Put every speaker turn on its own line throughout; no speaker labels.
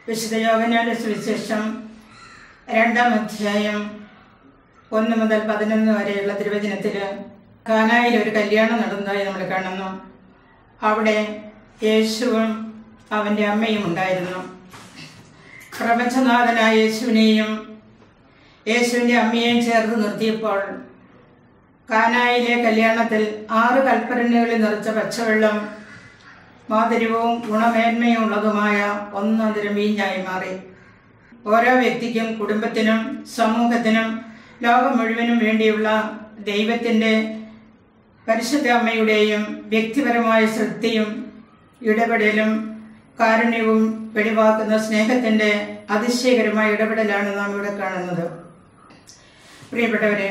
വിശുദ്ധ യോഹനാന്റെ സുവിശേഷം രണ്ടാം അധ്യായം ഒന്ന് മുതൽ പതിനൊന്ന് വരെയുള്ള തിരുവചനത്തിൽ കാനായിൽ ഒരു കല്യാണം നടന്നതായി നമ്മൾ കാണുന്നു അവിടെ യേശുവും അവൻ്റെ അമ്മയും ഉണ്ടായിരുന്നു പ്രപഞ്ചനാഥനായ യേശുവിനെയും യേശുവിൻ്റെ അമ്മയെയും ചേർത്ത് നിർത്തിയപ്പോൾ കാനായിലെ കല്യാണത്തിൽ ആറ് കൽപ്പരണികളിൽ നിറച്ച പച്ചവെള്ളം മാധുര്യവും ഗുണമേന്മയും ഉള്ളതുമായ ഒന്നതിരം വീഞ്ഞായി മാറി ഓരോ വ്യക്തിക്കും കുടുംബത്തിനും സമൂഹത്തിനും ലോകം മുഴുവനും വേണ്ടിയുള്ള ദൈവത്തിൻ്റെ പരിശുദ്ധ അമ്മയുടെയും വ്യക്തിപരമായ ശ്രദ്ധയും ഇടപെടലും കാരുണ്യവും വെളിവാക്കുന്ന സ്നേഹത്തിൻ്റെ അതിശയകരമായ ഇടപെടലാണ് നാം ഇവിടെ കാണുന്നത് പ്രിയപ്പെട്ടവരെ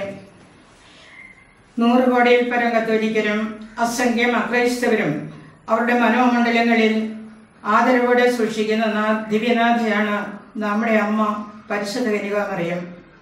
നൂറ് കോടിയിൽ പരം കത്തോലിക്കരും അസംഖ്യം അക്രൈസ്തവരും അവരുടെ മനോമണ്ഡലങ്ങളിൽ ആദരവോടെ സൂക്ഷിക്കുന്ന നാ- ദിവ്യനാഥയാണ് നമ്മുടെ അമ്മ പരിശുദ്ധ കനികാമറിയം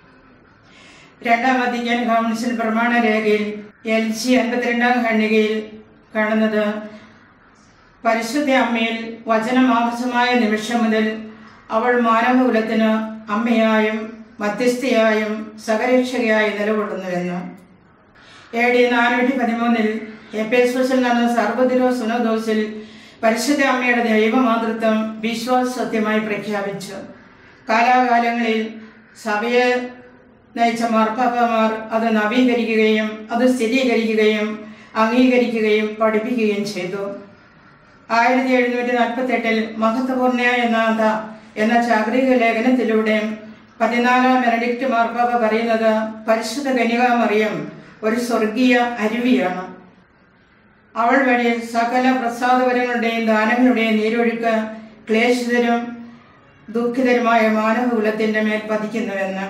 രണ്ടാം വത്തിക്കാൻ കൗൺസിൽ പ്രമാണ രേഖയിൽ എൽ സി അൻപത്തിരണ്ടാം ഖണ്ഡികയിൽ കാണുന്നത് പരിശുദ്ധ അമ്മയിൽ വചനമാംസമായ നിമിഷം മുതൽ അവൾ മാനവകുലത്തിന് അമ്മയായും മധ്യസ്ഥയായും സഹരക്ഷകയായി നിലകൊള്ളുന്നുവെന്ന് എ ഡി നാനൂറ്റി പതിമൂന്നിൽ എപ്പേസ്വസിൽ നടന്ന സർവദിനോ സുനദോസിൽ പരിശുദ്ധ അമ്മയുടെ ദൈവമാതൃത്വം വിശ്വാസ സത്യമായി പ്രഖ്യാപിച്ചു കാലാകാലങ്ങളിൽ സഭയെ നയിച്ച മാർപ്പാപ്പമാർ അത് നവീകരിക്കുകയും അത് സ്ഥിരീകരിക്കുകയും അംഗീകരിക്കുകയും പഠിപ്പിക്കുകയും ചെയ്തു ആയിരത്തി എഴുന്നൂറ്റി നാൽപ്പത്തി എട്ടിൽ മഹത്വപൂർണയായ നാഥ എന്ന ചാക്രിക ലേഖനത്തിലൂടെ പതിനാലാം ബെനഡിക്റ്റ് മാർപ്പാപ്പ പറയുന്നത് പരിശുദ്ധ കന്യകാമറിയം ഒരു സ്വർഗീയ അരുവിയാണ് അവൾ വഴി സകല പ്രസാദപരങ്ങളുടെയും ദാനങ്ങളുടെയും നീരൊഴുക്ക് ക്ലേശിതരും ദുഃഖിതരുമായ മാനവകുലത്തിന്റെ മേൽ പതിക്കുന്നുവെന്ന്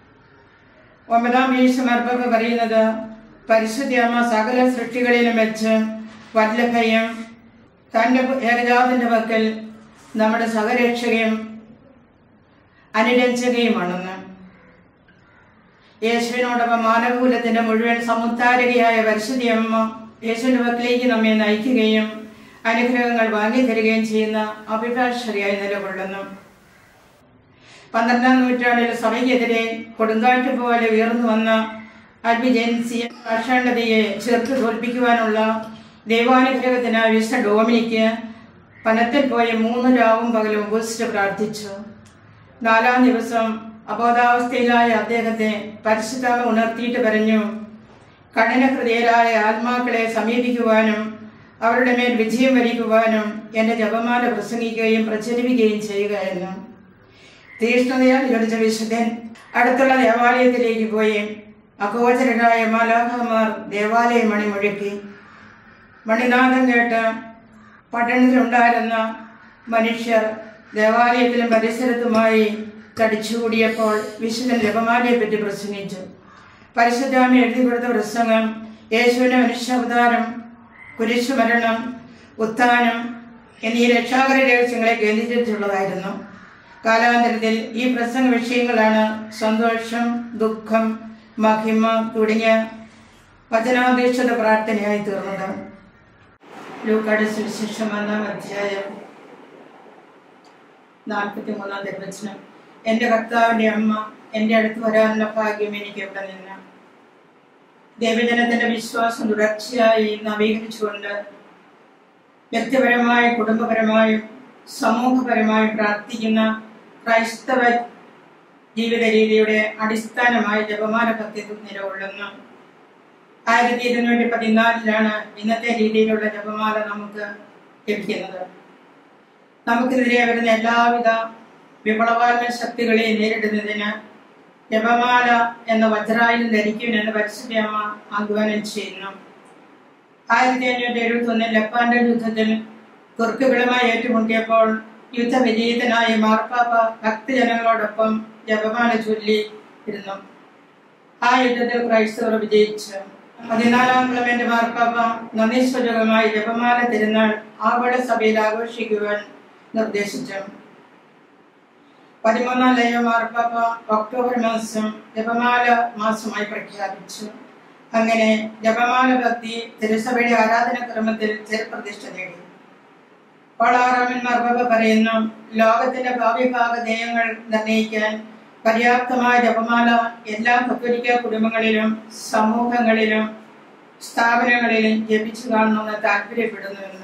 ഒമ്പതാം വീഴ്ച മാർപ്പാപ്പ പറയുന്നത് പരിശുദ്ധമ്മ സകല സൃഷ്ടികളിലും വെച്ച് വല്ലഭയും തൻ്റെ ഏകജാതിൻ്റെ പക്കൽ നമ്മുടെ സഹരക്ഷകയും അനുരഞ്ജകയുമാണെന്ന് യേശുവിനോടൊപ്പം മാനവകുലത്തിന്റെ മുഴുവൻ സമുദ്ധാരകയായ പരിശുദ്ധി അമ്മ യേശുവിന്റെ പക്കലേക്ക് നമ്മെ നയിക്കുകയും അനുഗ്രഹങ്ങൾ വാങ്ങി തരികയും ചെയ്യുന്ന അഭിഭാഷകയായി നിലകൊള്ളുന്നു പന്ത്രണ്ടാം നൂറ്റാണ്ടിൽ സഭയ്ക്കെതിരെ കൊടുങ്കാറ്റ് പോലെ ഉയർന്നു വന്ന അൽബിജൻസിയ ഭാഷാണ്ഡതയെ ചെറുത്ത് തോൽപ്പിക്കുവാനുള്ള ദൈവാനുഗ്രഹത്തിനായി വിശുദ്ധ ഡോമിനിക്ക് പനത്തിൽ പോയി മൂന്ന് രാവും പകലും ഉപസിച്ച് പ്രാർത്ഥിച്ചു നാലാം ദിവസം അബോധാവസ്ഥയിലായ അദ്ദേഹത്തെ പരിശുദ്ധാമ ഉണർത്തിയിട്ട് പറഞ്ഞു കഠിനഹൃദയരായ ആത്മാക്കളെ സമീപിക്കുവാനും അവരുടെ മേൽ വിജയം വരിക്കുവാനും എൻ്റെ ജപമാല പ്രസംഗിക്കുകയും പ്രചരിപ്പിക്കുകയും ചെയ്യുക എന്ന് തീഷ്ണതയാൽ ജ്വലിച്ച വിശുദ്ധൻ അടുത്തുള്ള ദേവാലയത്തിലേക്ക് പോയി അഗോചരരായ മാലാഖമാർ ദേവാലയ മണി മുഴക്കി മണിനാഥം കേട്ട് പട്ടണത്തിലുണ്ടായിരുന്ന മനുഷ്യർ ദേവാലയത്തിലും പരിസരത്തുമായി തടിച്ചുകൂടിയപ്പോൾ വിശുദ്ധൻ ജപമാലയെ പറ്റി പ്രസംഗിച്ചു പരിശുദ്ധാമി എഴുതി കൊടുത്ത പ്രസംഗം യേശുവിന്റെ മനുഷ്യാവതാരം കുരിശുമരണം ഉത്ഥാനം എന്നീ രക്ഷാകര രഹസ്യങ്ങളെ കേന്ദ്രീകരിച്ചുള്ളതായിരുന്നു കാലാന്തരത്തിൽ ഈ പ്രസംഗ വിഷയങ്ങളാണ് സന്തോഷം ദുഃഖം മഹിമ തുടങ്ങിയ വചനാധീക്ഷിത പ്രാർത്ഥനയായി തീർന്നത് ലൂക്കാട് സുവിശേഷം ഒന്നാം അധ്യായം നാൽപ്പത്തി മൂന്നാം നിർവചനം എൻ്റെ കർത്താവിൻ്റെ അമ്മ എൻ്റെ അടുത്ത് വരാനുള്ള ഭാഗ്യം എനിക്ക് ഇവിടെ നിന്ന് ദേവജനത്തിന്റെ വിശ്വാസം തുടർച്ചയായി നവീകരിച്ചുകൊണ്ട് വ്യക്തിപരമായും കുടുംബപരമായും സമൂഹപരമായും പ്രാർത്ഥിക്കുന്ന ക്രൈസ്തവ ജീവിത രീതിയുടെ അടിസ്ഥാനമായ ജപമാല ഭക്തി നിലകൊള്ളുന്നു ആയിരത്തി ഇരുന്നൂറ്റി പതിനാലിലാണ് ഇന്നത്തെ രീതിയിലുള്ള ജപമാല നമുക്ക് ലഭിക്കുന്നത് നമുക്കെതിരെ വരുന്ന എല്ലാവിധ വിപ്ലവാത്മക ശക്തികളെയും നേരിടുന്നതിന് ജപമാല എന്ന വജ്രായുധം ധരിക്കുമെന്ന് പരിശുദ്ധമ്മ ആഹ്വാനം ചെയ്യുന്നു ആയിരത്തി അഞ്ഞൂറ്റി എഴുപത്തി ഒന്നിൽ ലപ്പാന്റെ യുദ്ധത്തിൽ തുർക്കുകളുമായി ഏറ്റുമുട്ടിയപ്പോൾ യുദ്ധവിജയിതനായ മാർപ്പാപ്പ ഭക്തജനങ്ങളോടൊപ്പം ജപമാല ചൊല്ലി ഇരുന്നു ആ യുദ്ധത്തിൽ ക്രൈസ്തവർ വിജയിച്ചു പതിനാലാം ക്ലമന്റ് മാർപ്പാപ്പ നന്ദിസ്വരകമായി ജപമാല തിരുനാൾ ആഗോള സഭയിൽ ആഘോഷിക്കുവാൻ നിർദ്ദേശിച്ചു പതിമൂന്നാം ലയോ മാർപ്പാപ്പ ഒക്ടോബർ മാസം ജപമാല മാസമായി പ്രഖ്യാപിച്ചു അങ്ങനെ ജപമാല ഭക്തി തിരുസഭയുടെ ആരാധനാക്രമത്തിൽ ചെറുപ്രതിഷ്ഠ നേടി പളാറാമന്മാർ വക പറയുന്നു ലോകത്തിന്റെ ഭാവി ഭാഗധേയങ്ങൾ നിർണയിക്കാൻ പര്യാപ്തമായ ജപമാല എല്ലാ കത്തോലിക്ക കുടുംബങ്ങളിലും സമൂഹങ്ങളിലും സ്ഥാപനങ്ങളിലും ജപിച്ചു കാണണമെന്ന് താല്പര്യപ്പെടുന്നുവെന്ന്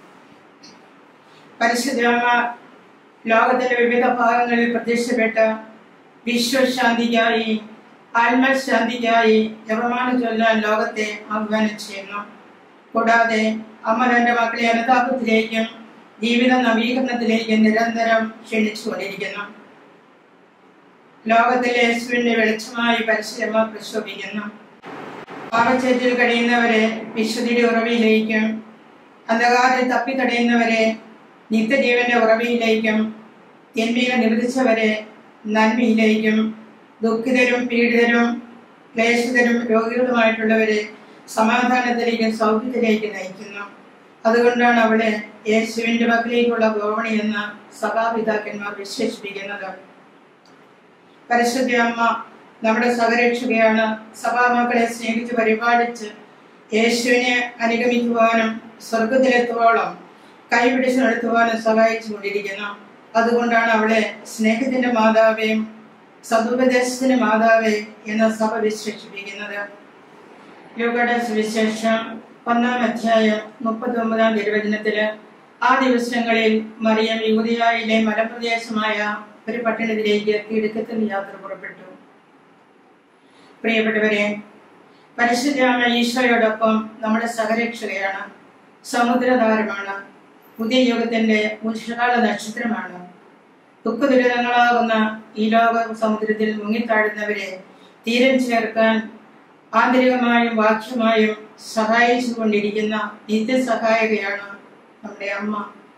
പരിശുദ്ധമ ലോകത്തിന്റെ വിവിധ ഭാഗങ്ങളിൽ പ്രത്യക്ഷപ്പെട്ട വിശ്വശാന്തിക്കായി ആത്മശാന്തിക്കായി ജപമാല ചൊല്ലാൻ ലോകത്തെ ആഹ്വാനം ചെയ്യുന്നു കൂടാതെ അമ്മ തന്റെ മക്കളെ അനുതാപത്തിലേക്കും ജീവിത നവീകരണത്തിലേക്കും നിരന്തരം ക്ഷണിച്ചുകൊണ്ടിരിക്കുന്നു ലോകത്തിലെ യേശുവിന്റെ വെളിച്ചമായി പരിശീലമ പ്രശോഭിക്കുന്നു പാപച്ചേറ്റിൽ കഴിയുന്നവരെ വിശുദ്ധിയുടെ ഉറവിയിലേക്കും അന്ധകാരിൽ തപ്പിത്തടയുന്നവരെ നിത്യജീവന്റെ ഉറവിയിലേക്കും തിന്മയെ നിവൃത്തിച്ചവരെ നന്മയിലേക്കും ദുഃഖിതരും പീഡിതരും ക്ലേശിതരും രോഗികളുമായിട്ടുള്ളവരെ സമാധാനത്തിലേക്കും സൗഖ്യത്തിലേക്ക് നയിക്കുന്നു അതുകൊണ്ടാണ് അവിടെ യേശുവിന്റെ മക്കളിലേക്കുള്ള ഗോവണി എന്ന സഭാപിതാക്കന്മാർ വിശേഷിപ്പിക്കുന്നത് പരിശുദ്ധ അമ്മ നമ്മുടെ സഹരക്ഷകയാണ് സഭാമക്കളെ സ്നേഹിച്ച് പരിപാലിച്ച് യേശുവിനെ അനുഗമിക്കുവാനും സ്വർഗത്തിലെത്തുവോളം കൈപിടിച്ച് നടത്തുവാനും സഹായിച്ചു കൊണ്ടിരിക്കുന്നു അതുകൊണ്ടാണ് അവളെ സ്നേഹത്തിന്റെ മാതാവേയും സതുപദേശത്തിന്റെ മാതാവേ എന്ന സഭ വിശേഷിപ്പിക്കുന്നത് യോഗയുടെ സുവിശേഷം ഒന്നാം അധ്യായം മുപ്പത്തി ഒമ്പതാം തിരുവചനത്തില് ആ ദിവസങ്ങളിൽ മറിയം യൂതിയായിലെ മലപ്രദേശമായ ഒരു പട്ടണത്തിലേക്ക് തിടുക്കത്തിൽ യാത്ര പുറപ്പെട്ടു പ്രിയപ്പെട്ടവരെ പരിശുദ്ധാമ ഈശോയോടൊപ്പം നമ്മുടെ സഹരക്ഷകയാണ് സമുദ്രതാരമാണ് പുതിയ യുഗത്തിന്റെ ഉത്സകാല നക്ഷത്രമാണ് ദുഃഖദുരിതങ്ങളാകുന്ന ഈ ലോക സമുദ്രത്തിൽ മുങ്ങിത്താഴുന്നവരെ തീരം ചേർക്കാൻ ആന്തരികമായും ബാഹ്യമായും സഹായിച്ചു കൊണ്ടിരിക്കുന്ന നിത്യസഹായകയാണ് നമ്മുടെ അമ്മ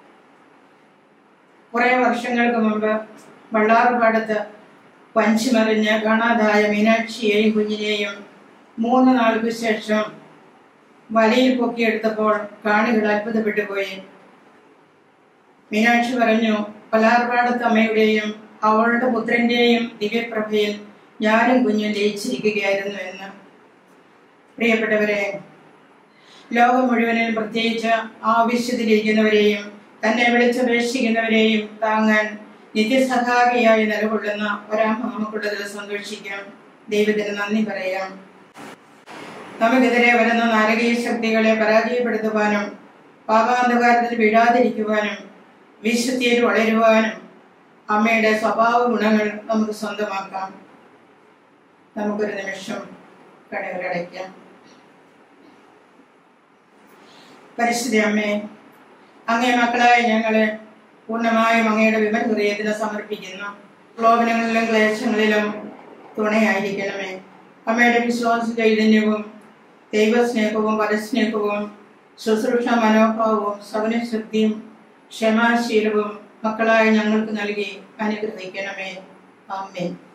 കുറെ വർഷങ്ങൾക്ക് മുമ്പ് വള്ളാറുപാടത്ത് പഞ്ചുമറിഞ്ഞ് കാണാതായ മീനാക്ഷിയെയും കുഞ്ഞിനെയും മൂന്ന് നാൾക്ക് ശേഷം വലയിൽ പൊക്കിയെടുത്തപ്പോൾ കാണികൾ അത്ഭുതപ്പെട്ടു പോയി മീനാക്ഷി പറഞ്ഞു പലാർപാടത്ത് അമ്മയുടെയും അവളുടെ പുത്രന്റെയും ദിവ്യപ്രഭയിൽ ഞാനും കുഞ്ഞും ലയിച്ചിരിക്കുകയായിരുന്നു എന്ന് പ്രിയപ്പെട്ടവരെ ലോകം മുഴുവനും പ്രത്യേകിച്ച് ആവശ്യത്തിലിരിക്കുന്നവരെയും തന്നെ വിളിച്ചപേക്ഷിക്കുന്നവരെയും താങ്ങാൻ നിത്യസഹായിയായി നിലകൊള്ളുന്ന ഒരമ്മ നമുക്കുള്ളതിൽ സന്തോഷിക്കാം ദൈവത്തിന് നന്ദി പറയാം നമുക്കെതിരെ വരുന്ന നാരകീയ ശക്തികളെ പരാജയപ്പെടുത്തുവാനും പാപാന്ധകാരത്തിൽ വീഴാതിരിക്കുവാനും വിശുദ്ധിയിൽ വളരുവാനും അമ്മയുടെ സ്വഭാവ ഗുണങ്ങൾ നമുക്ക് സ്വന്തമാക്കാം നമുക്കൊരു നിമിഷം കടകളടയ്ക്കാം പരിശുദ്ധ അമ്മേ അങ്ങേ മക്കളായ ഞങ്ങളെ പൂർണ്ണമായും അങ്ങയുടെ വിമൽ ഹൃദയത്തിന് സമർപ്പിക്കുന്നു പ്രലോഭനങ്ങളിലും ക്ലേശങ്ങളിലും തുണയായിരിക്കണമേ അമ്മയുടെ വിശ്വാസ ചൈതന്യവും ദൈവസ്നേഹവും പരസ്നേഹവും ശുശ്രൂഷ മനോഭാവവും സവനശക്തിയും ക്ഷമാശീലവും മക്കളായ ഞങ്ങൾക്ക് നൽകി അനുഗ്രഹിക്കണമേ അമ്മേ